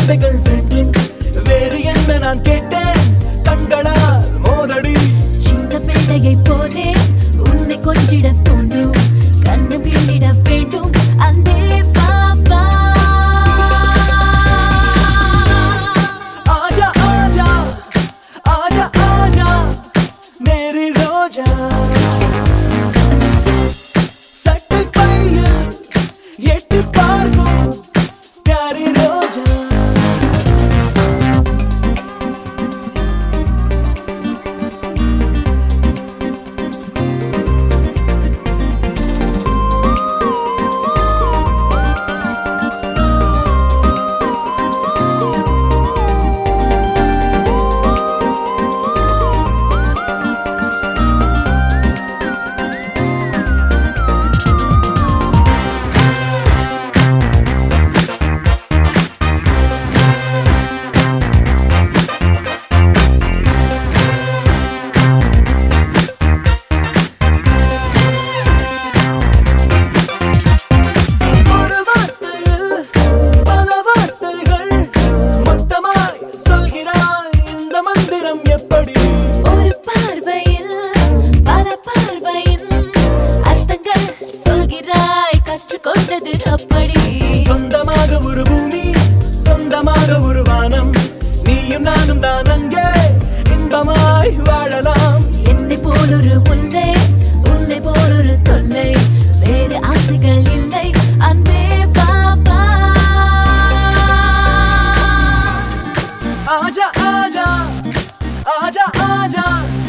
வார்த்தைகள் வேண்டும் வேறு என்ன நான் கேட்டேன் கண்களால் மோதடி சின்ன பிள்ளையை போலே உன்னை கொஞ்சிட தோன்றும் கண்ணு பிள்ளிட வேண்டும் அன்பே பாப்பா ஆஜா ஆஜா ஆஜா ஆஜா மேரி ரோஜா சட்டை பையன் எட்டு பார்க்கும் प्यारी ரோஜா ஒரு வார்த்தையில் பல வார்த்தைகள் மொத்தமாய் சொல்கிறாய் இந்த மந்திரம் எப்படி ஒரு பார்வையில் பல பார்வையின் அர்த்தங்கள் சொல்கிறாய் கற்றுக்கொண்டது அப்படி சொந்தமாக ஒரு பூமி சொந்தமாக ஒரு வானம் நீயும் நானும் தான் அங்கே இன்பமாய் வாழலாம் என்னை போலொரு முல்லை உன்னை போலொரு தொல்லை வேறு ஆசைகள் இல்லை அன்பே பாப்பா ஆஜா ஆஜா ஆஜா ஆஜா